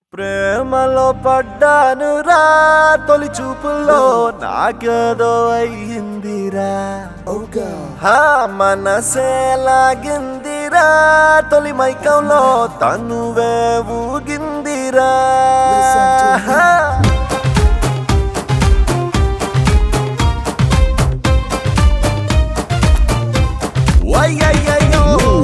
ప్రేమలో పడ్డాను రా తొలి చూపుల్లో నాకేదో అయ్యిందిరా హా మనసే లాగిందిరా తొలి మైకంలో తనువే ఊగిందిరా హా. వయ్యయ్యయ్యో.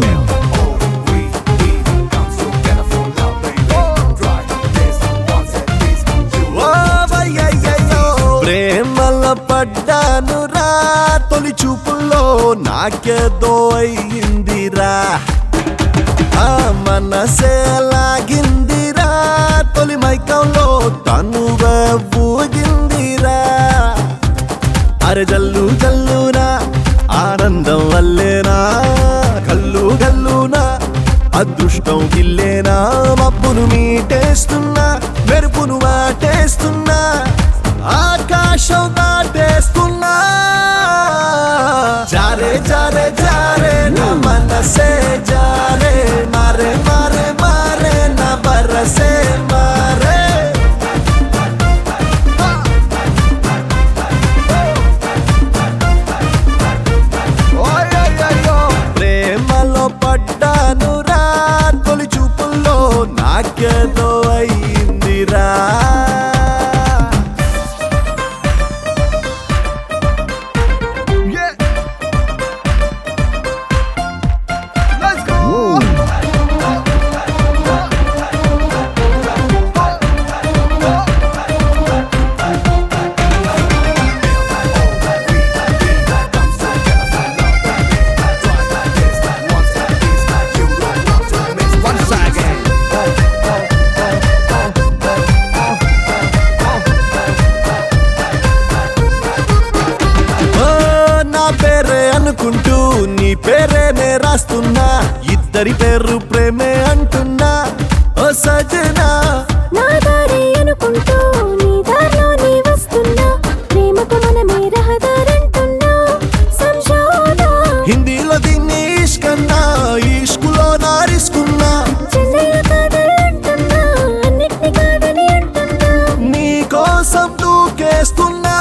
ఓ వయ్యయ్యయ్యో. ప్రేమలో పడ్డాను రా తొలి చూపుల్లో నాకేదో అయ్యిందిరా ఆ మనసే లాగిందిరా తొలి మైకంలో తనువే ఊగిందిరా అరే జల్లు జల్లునా ఆనందం వల్లేనా కల్లు గల్లునా అదృష్టం గిల్లేనా మబ్బును మీటేస్తున్నా మెరుపును వాటేస్తున్నా ఆకాశం దాటేస్తున్నా జారే జారే జారే నా మనసే జారే మారే మారే మారే నా బరసే మారే ఓయయ్యయ్యో. ప్రేమలో పడ్డాను రా తొలి చూపుల్లో నాకేదో అయ్యిందిరా ఓ, నా పేరే అనుకుంటూ నీ పేరేనే రాస్తున్నా ఇద్దరి పేరు ప్రేమే అంటున్నా ఓ సజనా నా దారి అనుకుంటూ నీ దారిలో నీ వస్తున్నా ప్రేమకు మనమే రహదారంటున్నా సంశోధా హిందీలో దీన్ని ఇష్కన్నా ఇష్కులో నారిస్కున్నా చెన్నైలో కాదలంటున్నా అన్నిటిని కాదని అంటున్నా నీ కోసం దూకేస్తున్నా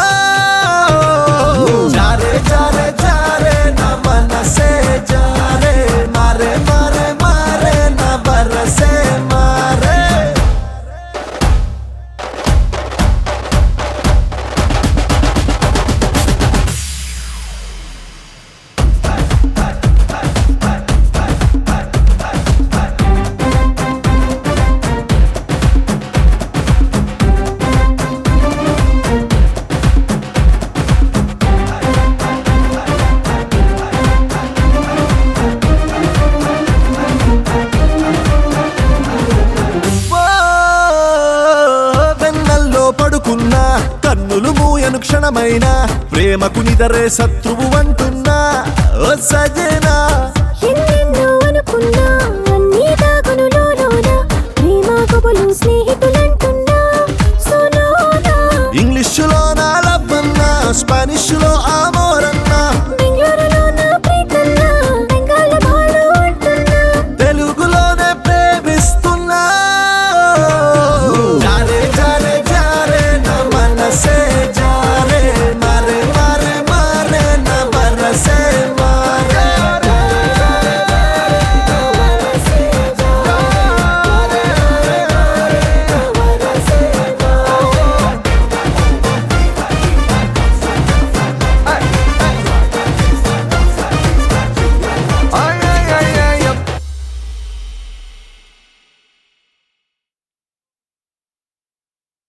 జారే జారే జారే నా మనసే జారే మారే మారే మారే నా బరసే మారే ఓ, వెన్నల్లో పడుకున్నా కన్నులు మూయను క్షణమైన ప్రేమకు నిదరే శత్రువు అంటున్నా ఓ సజనా ఎన్నెన్నో అనుకున్నా అన్నీ దాగును లోలోన ప్రేమ కబులు స్నేహి